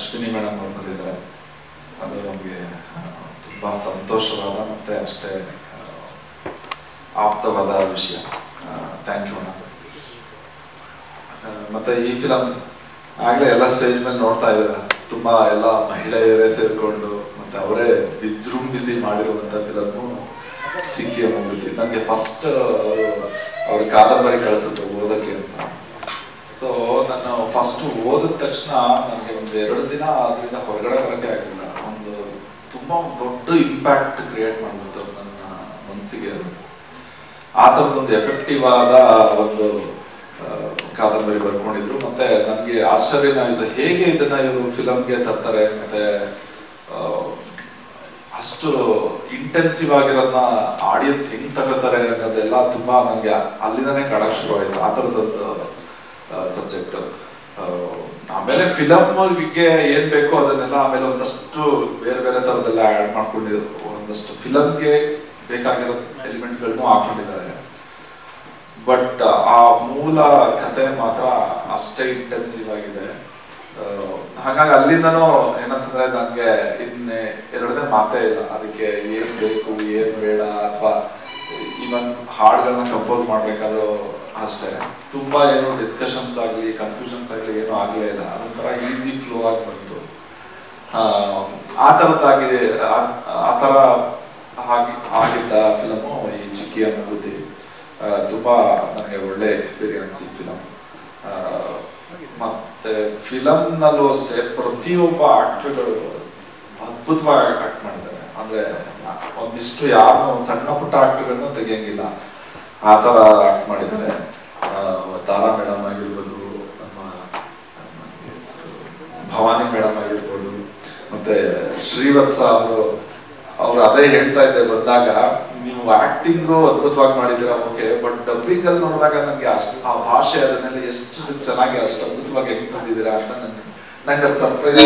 Ashwini madam ಅವ್ರು ಬಂದಿದ್ದಾರೆ ಅದು ನಮಗೆ ತುಂಬಾ ಸಂತೋಷವಾದ ಮತ್ತೆ ಅಷ್ಟೇ ಆ, ಆಪ್ತವಾದ ವಿಷಯ ಥ್ಯಾಂಕ್ ಯು ಮೇಡಮ್ ಮತ್ತೆ ಈ ಫಿಲಮ್ ಆಗ್ಲೇ ಎಲ್ಲ ಸ್ಟೇಜ್ ಮೇಲೆ ನೋಡ್ತಾ ಇದ್ದಾರೆ ತುಂಬಾ ಎಲ್ಲ ಮಹಿಳೆಯರೇ ಸೇರ್ಕೊಂಡು ಮತ್ತೆ ಅವರೇ ವಿಜೃಂಭಿಸಿ ಮಾಡಿರುವಂತ ಫಿಲಮ್ ಚಿಕ್ಕಿಯ ಮೂಗುತಿ ನನಗೆ ಫಸ್ಟ್ ಅವ್ರ ಕಾದಂಬರಿ ಕಳಿಸಿದ್ರು ಓದಕ್ಕೆ ಅಂತ ಸೊ ನಾನು ಫಸ್ಟ್ ಓದಿದ ತಕ್ಷಣ ನನಗೆ ಒಂದು ಎರಡು ದಿನ ಅದರಿಂದ ಹೊರಗಡೆ ಬರೋಕ್ಕೆ ಆಗಲಿಲ್ಲ ಒಂದು ತುಂಬಾ ಒಂದು ದೊಡ್ಡ ಇಂಪ್ಯಾಕ್ಟ್ ಕ್ರಿಯೇಟ್ ಮಾಡ್ಬಿಡ್ತು ನನ್ನ ಮನಸ್ಸಿಗೆ ಅದು ಆ ಥರದೊಂದು ಎಫೆಕ್ಟಿವ್ ಆದ ಒಂದು ಆ, ಕಾದಂಬರಿ ಬರ್ಕೊಂಡಿದ್ರು ಮತ್ತೆ ನನಗೆ ಆಶ್ಚರ್ಯನ ಇದು ಹೇಗೆ ಇದನ್ನ ಇವರು ಫಿಲಮ್ಗೆ ತರ್ತಾರೆ ಮತ್ತೆ ಆ, ಅಷ್ಟು ಇಂಟೆನ್ಸಿವ್ ಆಗಿರೋದನ್ನ ಆಡಿಯನ್ಸ್ ಹೆಂಗ್ ತಗೋತಾರೆ ಅನ್ನೋದೆಲ್ಲ ತುಂಬಾ ನನಗೆ ಅಲ್ಲಿಂದನೇ ಕಾಣಕ್ ಶುರು ಆಯ್ತು ಆ ಥರದೊಂದು ಸಬ್ಜೆಕ್ಟ್ ಆಮೇಲೆ ಫಿಲಮ್ಗೆ ಏನ್ ಬೇಕೋ ಅದನ್ನೆಲ್ಲ ಆಮೇಲೆ ಒಂದಷ್ಟು ಬೇರೆ ಬೇರೆ ತರದೆಲ್ಲ ಆಡ್ ಮಾಡ್ಕೊಂಡಿದ್ರು ಒಂದಷ್ಟು ಫಿಲಮ್ಗೆ ಬೇಕಾಗಿರೋ ಎಲಿಮೆಂಟ್ಗಳನ್ನು ಹಾಕೊಂಡಿದ್ದಾರೆ ಬಟ್ ಆ ಮೂಲ ಕತೆ ಮಾತ್ರ ಅಷ್ಟೇ ಇಂಟೆನ್ಸಿವ್ ಆಗಿದೆ ಆ, ಹಾಗಾಗಿ ಅಲ್ಲಿಂದನೂ ಏನಂತಂದ್ರೆ ನನ್ಗೆ ಇನ್ನೆ ಎರಡನೇ ಮಾತೇ ಇಲ್ಲ ಅದಕ್ಕೆ ಏನ್ ಬೇಕು ಏನ್ ಬೇಡ ಅಥವಾ ಇವನ್ ಹಾಡ್ಗಳನ್ನ ಕಂಪೋಸ್ ಮಾಡ್ಬೇಕಾದ್ರೂ ಅಷ್ಟೇ ತುಂಬಾ ಏನು ಡಿಸ್ಕಷನ್ಸ್ ಆಗ್ಲಿ ಕನ್ಫ್ಯೂಷನ್ಸ್ ಆಗ್ಲಿ ಏನು ಆಗ್ಲೇ ಇಲ್ಲ ಅದೊಂಥರ ಈಸಿ ಫ್ಲೋ ಆಗಿ ಬಂತು ಆ, ಆ ತರದ್ದಾಗಿ ಆ- ಆ ತರ ಹಾಗೆ ಆಗಿದ್ದ ಫಿಲಮು ಈ ಚಿಕ್ಕಿಯ ಅನುಭೂತಿ ಆ, ತುಂಬಾ ನನಗೆ ಒಳ್ಳೆ ಎಕ್ಸ್ಪೀರಿಯನ್ಸ್ ಈ ಫಿಲಮ್ ಮತ್ತೆ ಫಿಲಮ್ ನಲ್ಲೂ ಅಷ್ಟೇ ಪ್ರತಿಯೊಬ್ಬ ಆಕ್ಟರ್ಗಳು ಅದ್ಭುತವಾಗಿ ಆಕ್ಟ್ ಮಾಡಿದ್ದಾರೆ ಅಂದ್ರೆ ಒಂದಿಷ್ಟು ಯಾರನ್ನ ಒಂದು ಸಣ್ಣ ಪುಟ್ಟ ಆಕ್ಟರ್ಗಳನ್ನ ತೆಗಿಯಂಗಿಲ್ಲ ಆ ತರ ಆಕ್ಟ್ ಮಾಡಿದ್ದಾರೆ ಆ, ತಾರಾ ಮೇಡಮ್ ಆಗಿರ್ಬೋದು ನಮ್ಮ ಭವಾನಿ ಮೇಡಮ್ ಆಗಿರ್ಬೋದು ಮತ್ತೆ ಶ್ರೀವತ್ಸ ಅವರು ಅವ್ರು ಅದೇ ಹೇಳ್ತಾ ಇದ್ದೆ ಬಂದಾಗ ನೀವು ಆಕ್ಟಿಂಗ್ ಅದ್ಭುತವಾಗಿ ಮಾಡಿದ್ದೀರಾ ಓಕೆ ಬಟ್ ಡಬ್ಬಿಂಗ್ ಅಲ್ಲಿ ನೋಡಿದಾಗ ನನಗೆ ಅಷ್ಟು ಆ ಭಾಷೆ ಅದನ್ನೆಲ್ಲ ಎಷ್ಟು ಚೆನ್ನಾಗಿ ಅಷ್ಟು ಅದ್ಭುತವಾಗಿ ಹೆಂಗ್ ತಂದಿದ್ದೀರಾ ಅಂತ ನನ್ಗೆ ನಂಗೆ ಅದು ಸರ್ಪ್ರೈಸ್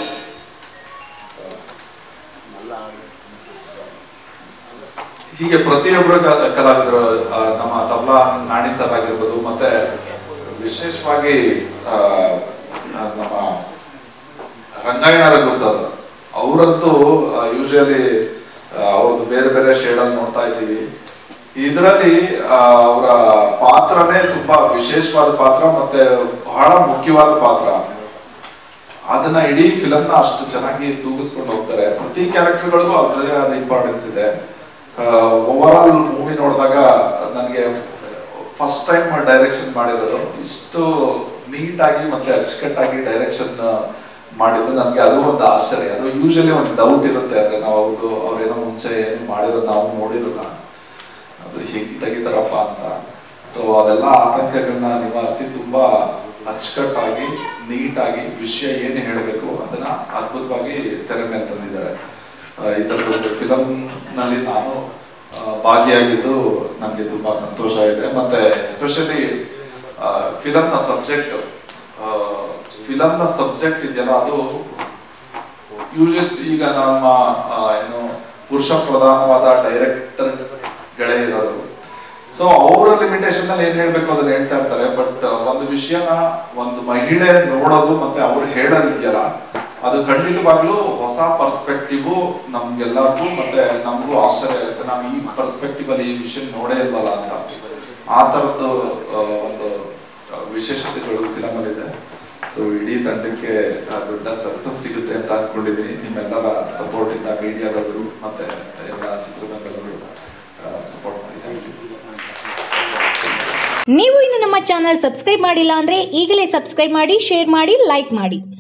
ಹೀಗೆ ಪ್ರತಿಯೊಬ್ಬರು ಕ- ಕಲಾವಿದರು ಆ, ನಮ್ಮ ತಬ್ಲಾ ನಾಣಿ ಸರ್ ಆಗಿರ್ಬೋದು ಮತ್ತೆ ವಿಶೇಷವಾಗಿ ಆ, ಆ, ನಮ್ಮ ರಂಗಾಯಣ ರಘು ಸರ್ ಅವರಂತೂ ಯೂಶಲಿ ಅವ್ರದ್ದು ಬೇರೆ ಬೇರೆ ಶೇಡ್ ಅಲ್ಲಿ ನೋಡ್ತಾ ಇದ್ದೀವಿ ಇದರಲ್ಲಿ ಅವರ ಪಾತ್ರನೇ ತುಂಬಾ ವಿಶೇಷವಾದ ಪಾತ್ರ ಮತ್ತೆ ಬಹಳ ಮುಖ್ಯವಾದ ಪಾತ್ರ ಅದನ್ನ ಇಡೀ ಫಿಲಮ್ ನ ಅಷ್ಟು ಚೆನ್ನಾಗಿ ತೂಗಿಸ್ಕೊಂಡು ಹೋಗ್ತಾರೆ ಪ್ರತಿ ಕ್ಯಾರೆಕ್ಟರ್ಗಳಿಗೂ ಅದರದೇ ಆದ ಇಂಪಾರ್ಟೆನ್ಸ್ ಇದೆ ಓವರ್ ಆಲ್ ಮೂವಿ ನೋಡಿದಾಗ ನನಗೆ ಫಸ್ಟ್ ಟೈಮ್ ಡೈರೆಕ್ಷನ್ ಮಾಡಿರೋದು ಇಷ್ಟು ನೀಟಾಗಿ ಮತ್ತೆ ಅಚ್ಚುಕಟ್ಟಾಗಿ ಡೈರೆಕ್ಷನ್ ಮಾಡಿದ್ದು ನನಗೆ ಅದು ಒಂದು ಆಶ್ಚರ್ಯ ಅದು ಯೂಶಲಿ ಒಂದು ಡೌಟ್ ಇರುತ್ತೆ ಅಂದ್ರೆ ನಾವು ಅವ್ರದ್ದು ಅವ್ರೇನೋ ಮುಂಚೆ ಏನು ಮಾಡಿರೋದು ನಾವು ನೋಡಿರಲ್ಲ ಅದು ಹೇಗೆ ತೆಗಿತಾರಪ್ಪ ಅಂತ ಸೊ ಅದೆಲ್ಲ ಆತಂಕಗಳನ್ನ ನಿವಾರಿಸಿ ತುಂಬಾ ಅಚ್ಚುಕಟ್ಟಾಗಿ ನೀಟಾಗಿ ವಿಷಯ ಏನು ಹೇಳಬೇಕು ಅದನ್ನ ಅದ್ಭುತವಾಗಿ ತೆರೆ ಮೇಲೆ ತಂದಿದ್ದಾರೆ ಆ, ಈ ತರದ ಫಿಲಮ್ ನಲ್ಲಿ ನಾನು ಆ, ಭಾಗಿಯಾಗಿದ್ದು ನನಗೆ ತುಂಬಾ ಸಂತೋಷ ಇದೆ ಮತ್ತೆ ಎಸ್ಪೆಷಲಿ ಫಿಲಮ್ ನ ಸಬ್ಜೆಕ್ಟ್ ಫಿಲಮ್ ನ ಸಬ್ಜೆಕ್ಟ್ ಇದೆಯಲ್ಲ ಅದು ಯೂಶಲಿ ಈಗ ನಮ್ಮ ಆ, ಏನು ಪುರುಷ ಪ್ರಧಾನವಾದ ಡೈರೆಕ್ಟರ್ ಗಳೇ ಇರೋದು ಸೊ ಅವರ ಲಿಮಿಟೇಷನ್ ಅಲ್ಲಿ ಏನ್ ಹೇಳ್ಬೇಕು ಅದನ್ನ ಹೇಳ್ತಾ ಇರ್ತಾರೆ ಬಟ್ ಒಂದು ವಿಷಯನ ಒಂದು ಮಹಿಳೆ ನೋಡೋದು ಮತ್ತೆ ಅವ್ರು ಹೇಳೋದಿದೆಯಲ್ಲ ಅದು ಖಂಡಿತವಾಗ್ಲೂ ಹೊಸ ಪರ್ಸ್ಪೆಕ್ಟಿವ್ ನಮ್ಗೆಲ್ಲರಿಗೂ ಮತ್ತೆ ನಮಗೂ ಆಶ್ಚರ್ಯ ಆಗುತ್ತೆ ನಾವು ಈ ಪರ್ಸ್ಪೆಕ್ಟಿವ್ ಅಲ್ಲಿ ಈ ವಿಷಯ ನೋಡೇ ಇಲ್ವಲ್ಲ ಅಂತ ಆ ತರದ್ದು ಆ, ಒಂದು ಆ, ವಿಶೇಷತೆಗಳು ಫಿಲಮ್ ಅಲ್ಲಿ ಇದೆ ಸೊ ಇಡೀ ತಂಡಕ್ಕೆ ಆ, ದೊಡ್ಡ ಸಕ್ಸಸ್ ಸಿಗುತ್ತೆ ಅಂತ ಅನ್ಕೊಂಡಿದ್ದೀನಿ ನಿಮ್ಮೆಲ್ಲರ ಸಪೋರ್ಟ್ ಇಂದ ಮೀಡಿಯಾದವರು ಮತ್ತೆ ಎಲ್ಲ ಚಿತ್ರರಂಗದವರು ಸಪೋರ್ಟ್ ಮಾಡಿ ಥ್ಯಾಂಕ್ ಯು ನೀವು ಇನ್ನು ನಮ್ಮ ಚಾನಲ್ ಸಬ್ಸ್ಕ್ರೈಬ್ ಮಾಡಿಲ್ಲ ಅಂದ್ರೆ ಈಗಲೇ ಸಬ್ಸ್ಕ್ರೈಬ್ ಮಾಡಿ ಶೇರ್ ಮಾಡಿ ಲೈಕ್ ಮಾಡಿ